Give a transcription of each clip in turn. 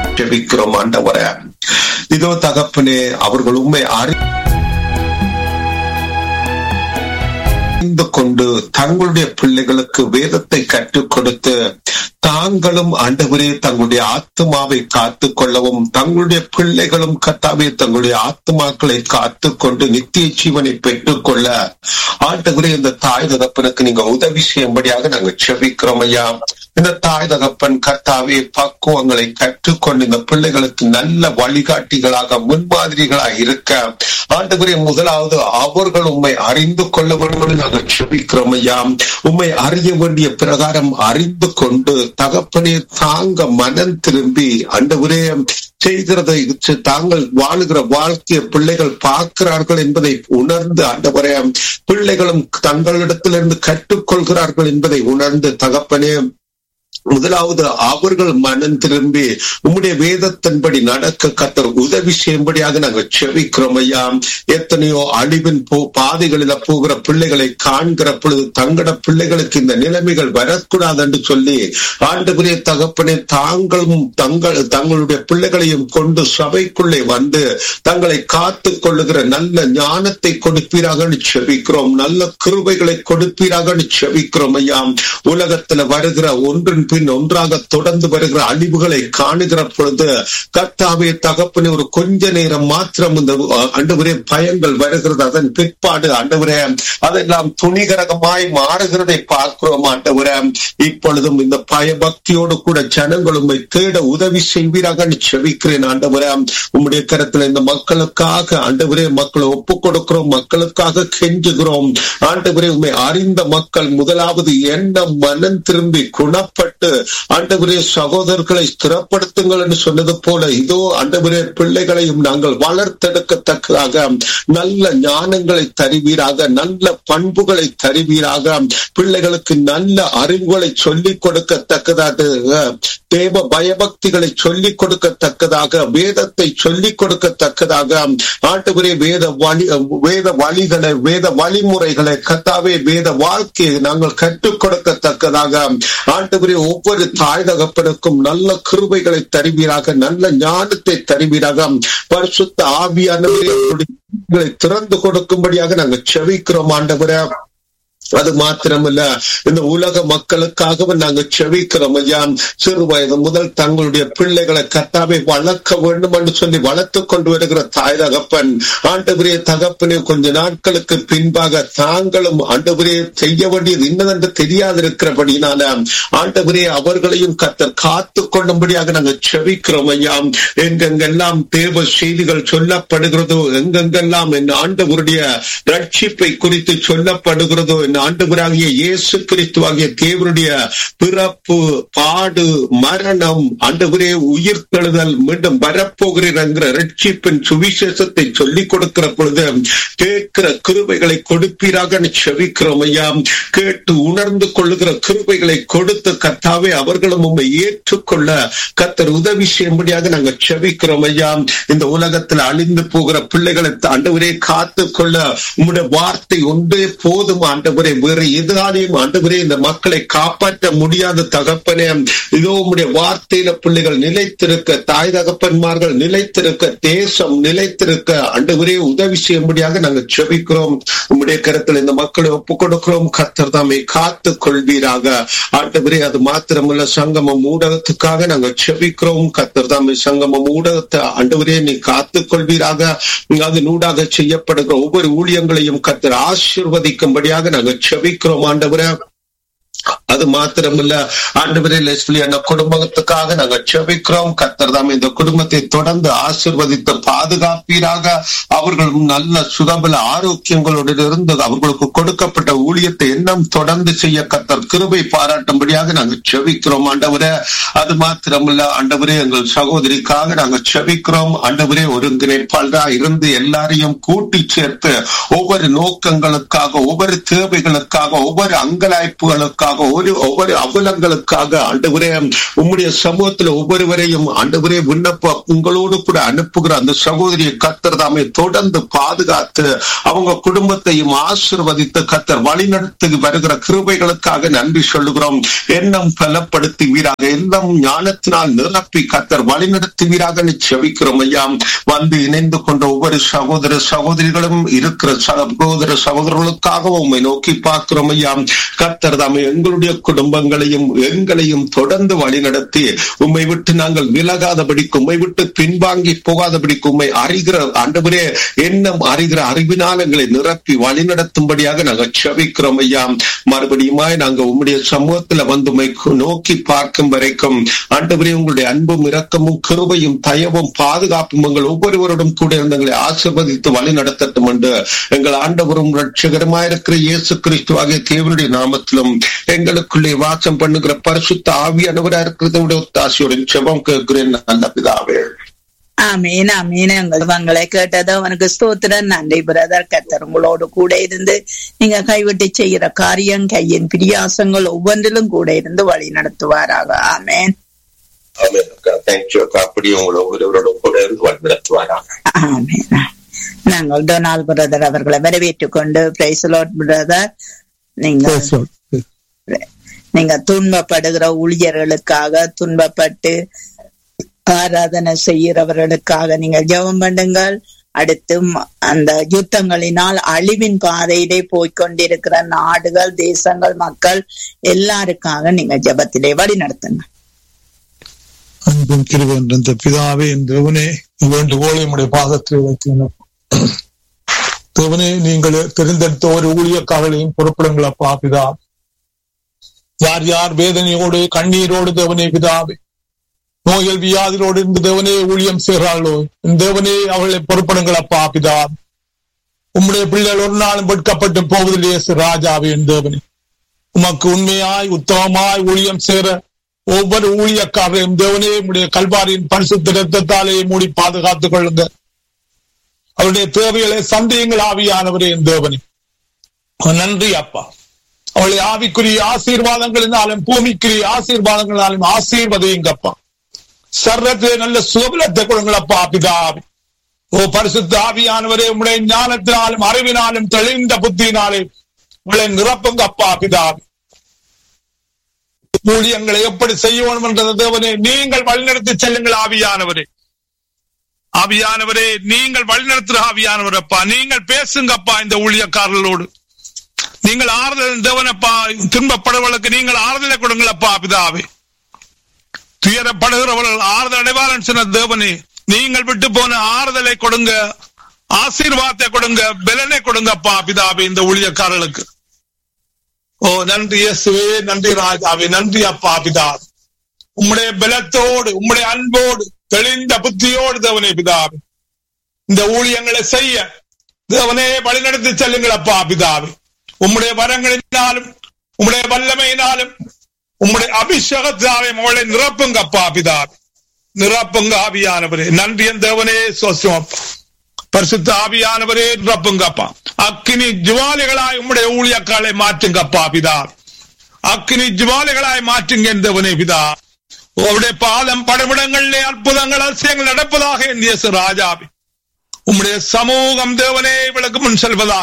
ஜெபிக்கிறோம் ஆண்டவரே இதோ தகப்பனே அவர்கள் உண்மை அறி அறிந்து கொண்டு தங்களுடைய பிள்ளைகளுக்கு வேதத்தை கற்றுக் கொடுத்து தாங்களும் ஆண்டவரே தங்களுடைய ஆத்மாவை காத்து கொள்ளவும் தங்களுடைய பிள்ளைகளும் கத்தாவே தங்களுடைய ஆத்மாக்களை காத்து கொண்டு நித்திய ஜீவனை பெற்றுக் கொள்ள ஆண்டவரே இந்த தாய் தகப்பனுக்கு நீங்க உதவி செய்யும்படியாக நாங்க செபிக்கிறோம் ஐயா இந்த தாய் தகப்பன் கத்தாவே பக்குவங்களை கற்றுக்கொண்டு இந்த பிள்ளைகளுக்கு நல்ல வழிகாட்டிகளாக முன்மாதிரிகளாக இருக்க ஆண்டவரே முதலாவது அவர்கள் உண்மை அறிந்து கொள்ள வேண்டும் நாங்கள் செபிக்கிறோம் ஐயா உண்மை அறிய வேண்டிய பிரகாரம் அறிந்து கொண்டு தகப்பனே தாங்க மனம் திரும்பி ஆண்டவரே செய்கிறதை தாங்கள் வாழுகிற வாழ்க்கையை பிள்ளைகள் பார்க்கிறார்கள் என்பதை உணர்ந்து ஆண்டவரே பிள்ளைகளும் தங்களிடத்திலிருந்து கற்றுக்கொள்கிறார்கள் என்பதை உணர்ந்து தகப்பனே முதலாவது அவர்கள் மனம் திரும்பி உம்முடைய வேதத்தின்படி நடக்க கத்தர் உதவி செய்யும்படியாக நாங்கள் செவிக்கிறோம் ஐயா எத்தனையோ அழிவின் போ பாதைகளில போகிற பிள்ளைகளை காண்கிற பொழுது தங்கட பிள்ளைகளுக்கு இந்த நிலைமைகள் வரக்கூடாது என்று சொல்லி ஆண்டுபுரிய தகப்பனே தாங்களும் தங்கள் தங்களுடைய பிள்ளைகளையும் கொண்டு சபைக்குள்ளே வந்து தங்களை காத்து கொள்ளுகிற நல்ல ஞானத்தை கொடுப்பீராக செபிக்கிறோம் நல்ல கிருபைகளை கொடுப்பீராக செபிக்கிறோம் ஐயா உலகத்துல வருகிற ஒன்றின் பின் ஒன்றாக தொடர்ந்து வருகிற அழிவுகளை காணுகிற பொழுது கர்த்தாவே தகப்பனே ஒரு கொஞ்ச நேரம் மாத்திரம் இந்த அண்டவரே பயங்கள் வருகிறது அதன் பிற்பாடு ஆண்டவரே அதெல்லாம் துணிகரகமாய் மாறுகிறதை பார்க்கிறோம் ஆண்டவரே இப்பொழுதும் இந்த பயபக்தியோடு கூட ஜனங்கள் உண்மை தேட உதவி செய்வீராக செவிக்கிறேன் ஆண்டவரே உம்முடைய கரத்துல இந்த மக்களுக்காக ஆண்டவரே மக்களை ஒப்பு கொடுக்கிறோம் மக்களுக்காக கெஞ்சுகிறோம் ஆண்டவரே உண்மை அறிந்த மக்கள் முதலாவது எண்ணம் மனம் திரும்பி குணப்பட்டு ஆண்டவரே சகோதரர்களை ஸ்திரப்படுத்துங்கள் என்று சொன்னது போல இதோ ஆண்டவரே பிள்ளைகளையும் நாங்கள் வளர்த்தெடுக்கத்தக்கதாக நல்ல ஞானங்களை தருவீராக நல்ல பண்புகளை தருவீராக பிள்ளைகளுக்கு நல்ல அறிவுகளை சொல்லிக் கொடுக்கத்தக்கதாக தேவ பயபக்திகளை சொல்லிக் கொடுக்கத்தக்கதாக வேதத்தை சொல்லிக் கொடுக்கத்தக்கதாக ஆண்டவரே வேத வழி வேத வழிகளை வேத வழிமுறைகளை கத்தாவே வேத வாழ்க்கையை நாங்கள் கற்றுக் கொடுக்கத்தக்கதாக ஆண்டவரே ஒவ்வொரு தாய் தகப்பனுக்கும் நல்ல கிருபைகளை தருவீராக நல்ல ஞானத்தை தருவீராக பரிசுத்த ஆவியானவரை திறந்து கொடுக்கும்படியாக நாங்கள் செவிக்கிறோம் ஆண்டவரே அது மாத்திரமல்ல இந்த உலக மக்களுக்காகவும் நாங்கள் செவிக்கிறோம் ஐயா சிறு வயது முதல் தங்களுடைய பிள்ளைகளை கத்தாவை வளர்க்க வேண்டும் என்று சொல்லி வளர்த்து கொண்டு வருகிற தாய் தகப்பன் ஆண்டவரே தகப்பனே கொஞ்ச நாட்களுக்கு பின்பாக தாங்களும் ஆண்டவரே செய்ய வேண்டியது இன்னதென்று தெரியாதிருக்கிறபடினால ஆண்டவரே அவர்களையும் கத்தர் காத்து கொள்ளும்படியாக நாங்கள் செவிக்கிறோம் ஐயா எங்கெங்கெல்லாம் தேவ செய்திகள் சொல்லப்படுகிறதோ எங்கெங்கெல்லாம் என் ஆண்டவருடைய ரட்சிப்பை குறித்து சொல்லப்படுகிறதோ என் ஆண்டவராகிய இயேசு கிறிஸ்துவாகிய தேவனுடைய பிறப்பு பாடு மரணம் ஆண்டவரே உயிர் தெழுதல் மீண்டும் வரப்போகிறீர் என்கிற ரட்சிப்பின் சுவிசேஷத்தை சொல்லிக் கொடுக்கிற பொழுது கேட்கிற கிருபைகளை கொடுப்பீராக செவிக்கிறோம் ஐயா கேட்டு உணர்ந்து கொள்ளுகிற கிருபைகளை கொடுத்து கத்தாவே அவர்களும் உண்மை ஏற்றுக்கொள்ள கத்தர் உதவி செய்யும்படியாக நாங்கள் செவிக்கிறோம் ஐயா இந்த உலகத்தில் அழிந்து போகிற பிள்ளைகளை ஆண்டவரே காத்து கொள்ள உங்களுடைய வார்த்தை ஒன்றே போதும் ஆண்டவரே வேறு எதாலையும் ஆண்டவரே இந்த மக்களை காப்பாற்ற முடியாத தகப்பனே இதோ உங்களுடைய வார்த்தையில பிள்ளைகள் நிலைத்திருக்க தாய் தகப்பன்மார்கள் நிலைத்திருக்க தேசம் நிலைத்திருக்க ஆண்டவரே உதவி செய்யும்படியாக நாங்கள் செபிக்கிறோம் உங்களுடைய கருத்தில் இந்த மக்களை ஒப்புக் கொடுக்கிறோம் கத்தர் தாமை காத்து கொள்வீராக ஆண்டவரே அது மாத்திரமல்ல சங்கமம் ஊடகத்துக்காக நாங்கள் செபிக்கிறோம் கத்தர் தாமை சங்கமம் ஊடகத்தை ஆண்டவரே நீ காத்து கொள்வீராக அது நூடாக செய்யப்படுகிற ஒவ்வொரு ஊழியங்களையும் கத்தர் ஆசிர்வதிக்கும்படியாக நாங்கள் செபிக்கிறோம் ஆண்டவரே அது மாத்திரமல்ல ஆண்டவரே லெஸ்லி அந்த குடும்பத்துக்காக நாங்கள் செபிக்கிறோம் கத்தர் தாம் இந்த குடும்பத்தை தொடர்ந்து ஆசிர்வதித்து பாதுகாப்பீராக அவர்கள் நல்ல சுகபல ஆரோக்கியங்களோடு இருந்து அவர்களுக்கு கொடுக்கப்பட்ட ஊழியத்தை எண்ணம் தொடர்ந்து செய்ய கத்தர் கிருபை பாராட்டும்படியாக நாங்கள் செபிக்கிறோம் ஆண்டவரே அது மாத்திரமல்ல ஆண்டவரே எங்கள் சகோதரிக்காக நாங்கள் செபிக்கிறோம் ஆண்டவரே ஒருங்கிணைப்பாளரா இருந்து எல்லாரையும் கூட்டி சேர்த்து ஒவ்வொரு நோக்கங்களுக்காக ஒவ்வொரு தேவைகளுக்காக ஒவ்வொரு அங்கலாய்ப்புகளுக்காக குறைவுகளுக்காக ஒரு ஒவ்வொரு அவலங்களுக்காக ஆண்டவரே உம்முடைய சமூகத்தில் ஒவ்வொருவரையும் ஆண்டவரே விண்ணப்ப உங்களோடு கூட அனுப்புகிற அந்த சகோதரியை கத்தர் தாமே தொடர்ந்து பாதுகாத்து அவங்க குடும்பத்தையும் ஆசிர்வதித்து கத்தர் வழிநடத்தி வருகிற கிருபைகளுக்காக நன்றி சொல்லுகிறோம் எண்ணம் பலப்படுத்துவீராக எண்ணம் ஞானத்தினால் நிரப்பி கத்தர் வழிநடத்துவீராக செவிக்கிறோம் ஐயா வந்து இணைந்து கொண்ட ஒவ்வொரு சகோதர சகோதரிகளும் இருக்கிற சகோதர சகோதரர்களுக்காக உண்மை நோக்கி பார்க்கிறோம் ஐயா கத்தர் தாமே எங்களுடைய குடும்பங்களையும் எங்களையும் தொடர்ந்து வழிநடத்தி உண்மை விட்டு நாங்கள் விலகாதபடிக்கு உண்மை விட்டு பின்வாங்கி போகாதபடிக்கு உண்மை அறிகிற ஆண்டவரே எண்ணம் அறிகிற அறிவினால் எங்களை நிரப்பி வழிநடத்தும்படியாக நாங்கள் செவிக்கிறோம் ஐயா மறுபடியுமாய் நாங்கள் உம்முடைய சமூகத்துல வந்து உம்மை நோக்கி பார்க்கும் வரைக்கும் ஆண்டவரே உங்களுடைய அன்பும் இரக்கமும் கிருபையும் தயவும் பாதுகாப்பும் எங்கள் ஒவ்வொருவரோடும் கூட இருந்து எங்களை ஆசிர்வதித்து வழி நடத்தட்டும் என்று எங்கள் ஆண்டவரும் ரட்சகரமாயிருக்கிற இயேசு கிறிஸ்துவாகிய தேவனுடைய நாமத்திலும் எங்களுக்குள்ளே வாசம் பண்ணுகிற பரிசுத்த ஆவியானவராக இருக்கிறத ஒத்தாசியோட செபம் கேட்கிறேன் நல்ல பிதாவே ஆமீன் ஆமீன் எங்கள் உங்களை கேட்டது அவனுக்கு ஸ்தோத்திரம் நன்றி பிரதர் கத்தர் உங்களோடு கூட இருந்து நீங்க கைவிட்டு செய்கிற காரியம் கையின் பிரியாசங்கள் ஒவ்வொன்றிலும் கூட இருந்து வழி நடத்துவாராக ஆமேன் தேங்க்யூ அப்படி உங்களை ஒவ்வொருவரோடும் கூட இருந்து வழி நடத்துவாராக ஆமேன் நாங்கள் டொனால்ட் பிரதர் அவர்களை வரவேற்றுக் கொண்டு பிரைஸ்லோட் பிரதர் நீங்க நீங்க துன்பப்படுகிற ஊழியர்களுக்காக துன்பப்பட்டு ஆராதனை செய்கிறவர்களுக்காக நீங்கள் ஜெபம் பண்ணுங்கள் அடுத்து அந்த யுத்தங்களினால் அழிவின் பாதையிலே போய்கொண்டிருக்கிற நாடுகள் தேசங்கள் மக்கள் எல்லாருக்காக நீங்க ஜபத்திலே வழி நடத்துங்க அன்பும் கிருவென்ற பிதாவே என் தேவனே வேண்டுகோளை உடைய பாதத்தில் வைத்தேன் தேவனே நீங்கள் தெரிந்தெடுத்த ஒரு ஊழியக்காரர்களையும் பொறுப்பிடுங்களப்பா பிதா யார் யார் வேதனையோடு கண்ணீரோடு தேவனே பிதாவே நோய்கள் வியாதிகளோடு இருந்து தேவனே ஊழியம் செய்கிறார்களோ தேவனே அவர்களை பொறுப்படுங்களப்பா பிதா உம்முடைய பிள்ளைகள் ஒரு நாளும் வெட்கப்பட்டு போவதில்லையே ராஜாவே என் தேவனே உமக்கு உண்மையாய் உத்தமமாய் ஊழியம் செய்கிற ஒவ்வொரு ஊழியக்காரரையும் தேவனே உடைய கல்வாரியின் பரிசுத்த ரத்தத்தாலே மூடி பாதுகாத்துக் கொள்ளுங்க அவருடைய தேவைகளை சந்தேகங்கள் ஆவியானவரே என் தேவனே நன்றி அப்பா அவளை ஆவிக்குரிய ஆசீர்வாதங்களினாலும் பூமிக்குரிய ஆசீர்வாதங்களினாலும் ஆசீர்வதையுங்கப்பா சர்வத்திலே நல்ல சுகபலத்தை கொடுங்களப்பா பிதாவி ஓ பரிசுத்த ஆவியானவரே உடைய ஞானத்தினாலும் அறிவினாலும் தெளிந்த புத்தியினாலே உங்களை நிரப்புங்க அப்பா பிதாவி ஊழியங்களை எப்படி செய்ய வேண்டும் என்ற தேவனே நீங்கள் வழிநடத்தி செல்லுங்கள் ஆவியானவரே ஆவியானவரே நீங்கள் வழிநடத்துற ஆவியானவர் அப்பா நீங்கள் பேசுங்கப்பா இந்த ஊழியக்காரர்களோடு நீங்கள் ஆறுதல் தேவனப்பா துன்பப்படுவர்களுக்கு நீங்கள் ஆறுதலை கொடுங்களப்பா பிதாவே துயரப்படுகிறவர்கள் ஆறுதல் அடைவாரன் சொன்ன தேவனே நீங்கள் விட்டு போன ஆறுதலை கொடுங்க ஆசீர்வாதத்தை கொடுங்க பலனை கொடுங்கப்பா பிதாவே இந்த ஊழியக்காரர்களுக்கு ஓ நன்றி இயேசுவே நன்றி ராஜாவே நன்றி அப்பா பிதா உம்முடைய பலத்தோடு உம்முடைய அன்போடு தெளிந்த புத்தியோடு தேவனே பிதாவே இந்த ஊழியங்களை செய்ய தேவனே வழிநடத்தி செல்லுங்கள் அப்பா பிதாவே உம்முடைய வரங்களினாலும் உம்முடைய வல்லமையினாலும் உம்முடைய அபிஷேகத்தாவே மகளை நிரப்புங்க அப்பா பிதாவே நிரப்புங்க ஆவியானவரே நன்றி என் தேவனே சோசம் அப்பா பரிசுத்த ஆவியானவரே நிரப்புங்கப்பா அக்கினி ஜுவாலிகளாய் உம்முடைய ஊழியக்காலை மாற்றுங்கப்பா பிதா அக்கினி ஜுவாலிகளாய் மாற்றுங்க என்றவனே பிதா உங்களுடைய பாதம் படமிடங்களிலே அற்புதங்கள் அதிசயங்கள் நடப்பதாக என் இயேசு ராஜாவி உம்முடைய சமூகம் தேவனே விளக்கு முன் செல்வதாக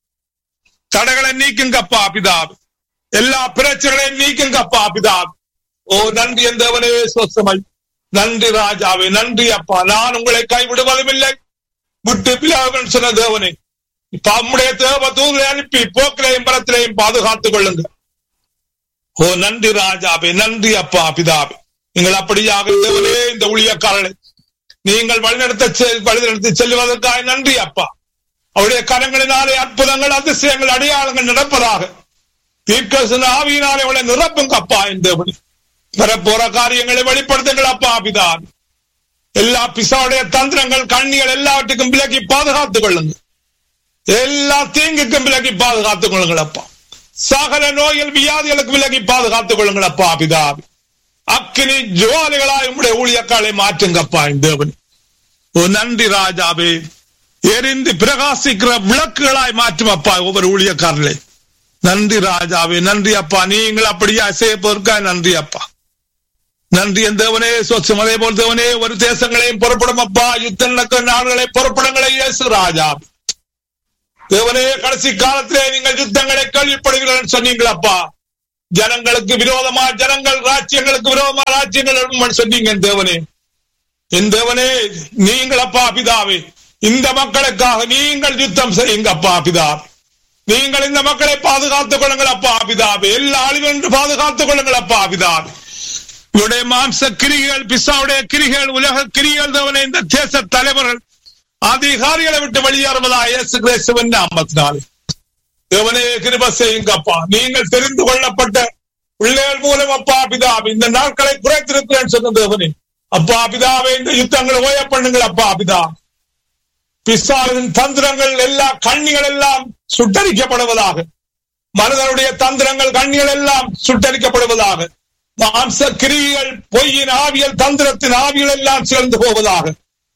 தடைகளை நீக்குங்கப்பா பிதாவு எல்லா பிரச்சனைகளையும் நீக்குங்கப்பா பிதாவு ஓ நன்றி என் தேவனே சொசமை நன்றி ராஜாவே நன்றி அப்பா நான் உங்களை கைவிடுவதும் இல்லை விட்டு பிலாவன் சொன்ன தேவனே இப்ப நம்முடைய தேவ தூதை அனுப்பி போக்கிலையும் பலத்திலையும் பாதுகாத்துக் கொள்ளுங்க ஓ நன்றி ராஜாவே நன்றி அப்பா பிதாவே நீங்கள் அப்படியாக தேவனே இந்த ஊழியக்காரனை நீங்கள் வழிநடத்த வழிநடத்தி செல்வதற்காக நன்றி அப்பா அவருடைய கரங்களினாலே அற்புதங்கள் அதிசயங்கள் அடையாளங்கள் நடப்பதாக தீர்க்க ஆவியினாலே அவளை நிரப்புங்க அப்பா இந்த வரப்போற காரியங்களை வெளிப்படுத்துங்கள் அப்பா பிதாவே எல்லா பிசாவுடைய தந்திரங்கள் கண்ணிகள் எல்லாவற்றுக்கும் விலக்கி பாதுகாத்துக் கொள்ளுங்க எல்லா தீங்குக்கும் விலக்கி பாதுகாத்துக் கொள்ளுங்கள் அப்பா சகல நோய்கள் வியாதிகளுக்கு விலகி பாதுகாத்துக் கொள்ளுங்கள் அப்பா பிதாவி அக்கினி ஜுவாலிகளாய் உங்களுடைய ஊழியக்காலை மாற்றுங்கப்பா தேவன் ஓ நன்றி ராஜாவே எரிந்து பிரகாசிக்கிற விளக்குகளாய் மாற்றும் அப்பா ஒவ்வொரு ஊழியக்காரர்களை நன்றி ராஜாவே நன்றி அப்பா நீங்கள் அப்படியே அசைய போருக்கா நன்றி அப்பா நன்றி என் தேவனே சொச்சம் அதே போல் தேவனே ஒரு தேசங்களையும் புறப்படும் அப்பா யுத்த நடக்க நாடுகளை புறப்படங்களை இயேசு ராஜா தேவனே கடைசி காலத்திலே நீங்கள் யுத்தங்களை கேள்விப்படுகிறீர்கள் சொன்னீங்கள் அப்பா ஜனங்களுக்கு விரோதமா ஜனங்கள் ராஜ்யங்களுக்கு விரோதமா ராஜ்யங்கள் சொன்னீங்க என் தேவனே என் தேவனே நீங்கள் அப்பா பிதாவே இந்த மக்களுக்காக நீங்கள் யுத்தம் செய்யுங்க அப்பா பிதாவே நீங்கள் இந்த மக்களை பாதுகாத்துக் கொள்ளுங்கள் அப்பா பிதாவே எல்லா அழிவென்று பாதுகாத்துக் கொள்ளுங்கள் அப்பா பிதாவே இவருடைய மாம்ச கிரிகள் பிசாவுடைய கிரிகள் உலக கிரிகள் தேவனே இந்த தேச தலைவர்கள் அதிகாரிகளை விட்டு வெளியேறுவதா இயேசு கிறிஸ்துவின் நாமத்தினாலே தேவனே கிருப செய்யுங்க அப்பா நீங்கள் தெரிந்து கொள்ளப்பட்ட பிள்ளைகள் மூலம் அப்பா பிதாவே இந்த நாட்களை குறைத்திருக்கிறேன் சொன்ன தேவனே அப்பா பிதாவே இந்த யுத்தங்களை ஓய பண்ணுங்கள் அப்பா பிதா பிசாவின் தந்திரங்கள் எல்லா கண்ணிகள் எல்லாம் சுட்டரிக்கப்படுவதாக மனிதனுடைய தந்திரங்கள் கண்ணிகள் எல்லாம் சுட்டரிக்கப்படுவதாக மாம்ச கிரிகள் பொய்யின் ஆவியல் தந்திரத்தின் ஆவியல் எல்லாம் சேர்ந்து போவதாக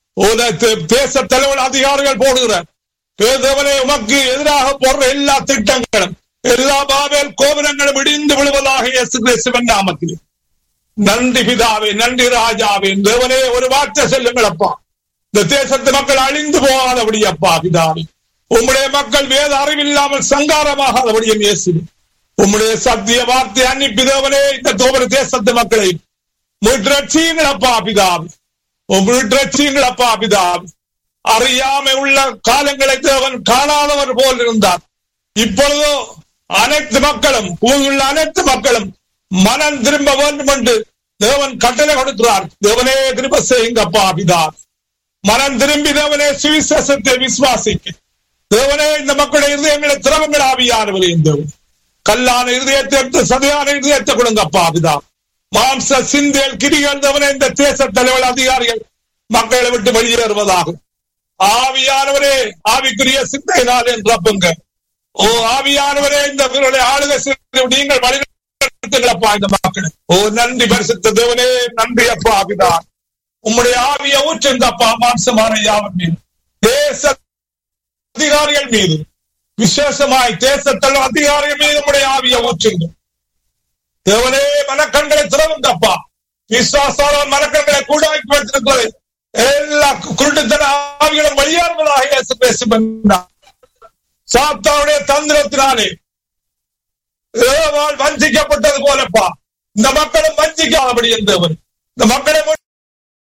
தேச தலைவர் அதிகாரிகள் போடுகிற தேவனே உமக்கு எதிராக போடுற எல்லா திட்டங்களும் எல்லா பாவேல் கோபுரங்களும் இடிந்து விழுவதாக இயேசு கிறிஸ்துவன் நாமத்தில் நன்றி பிதாவே நன்றி ராஜாவே தேவனே ஒரு வார்த்தை சொல்லுங்கள் அப்பா இந்த தேசத்து மக்கள் அழிந்து போகாதபடி அப்பா பிதாவே உம்முடைய மக்கள் வேத அறிவில்லாமல் சங்காரமாகாதபடியும் இயேசு உம்முடைய சத்திய வார்த்தை அன்னிப்பி தேவனே இந்த தோபர தேசத்து மக்களை மீட்டரட்சியுங்கள் அப்பா பிதாவே மீட்டரட்சியுங்கள் அப்பா பிதாவே அறியாமை உள்ள காலங்களை தேவன் காணாதவர் போல் இருந்தார் இப்பொழுதோ அனைத்து மக்களும் உள்ள அனைத்து மக்களும் மனம் திரும்ப வேண்டும் என்று தேவன் கட்டளை கொடுக்கிறார் தேவனே திரும்ப செய்யுங்க அப்பா பிதா மனம் திரும்பி தேவனே சுவிசேஷத்தை விசுவாசிக்க தேவனே இந்த மக்களுடைய இருதயங்களை திரவங்கள் ஆவியானவரே தேவன் கல்லான இருதயத்தை எடுத்து சதையான இருதயத்தை கொடுங்க அப்பா பிதா மாம்ச சிந்தேல் கிரிகள் தேவனே இந்த தேச தலைவர் அதிகாரிகள் மக்களை விட்டு வெளியேறுவதாகும் ஆவியானவரே ஆவிக்குரிய சிந்தையினால் என்றப்பங்க ஓ ஆவியானவரே இந்த ஆளுகை நீங்கள் வழிநடத்துங்களப்பா இந்த மக்களை ஓ நன்றி பரிசுத்த தேவனே நன்றி அப்பா அபிதா உம்முடைய ஆவிய ஊற்றுங்கப்பா மாம்சமான யாவர் மீது தேச அதிகாரிகள் மீது விசேஷமாய் தேசத்தல் அதிகாரிகள் மீது உம்முடைய ஆவிய ஊற்றுங்க தேவனே மனக்கண்களை திறவுங்கப்பா விசுவாசார மனக்கண்களை கூடாக்கி வைத்திருக்கிறது எல்லா குருட்டுத்தன ஆவிகளும் வெளியேறுவதாக இயேசு பேசும் சாத்தாவுடைய தந்திரத்தினாலே ஏவாள் வஞ்சிக்கப்பட்டது போலப்பா இந்த மக்களும் வஞ்சிக்காதபடி இருந்தவர் இந்த மக்களை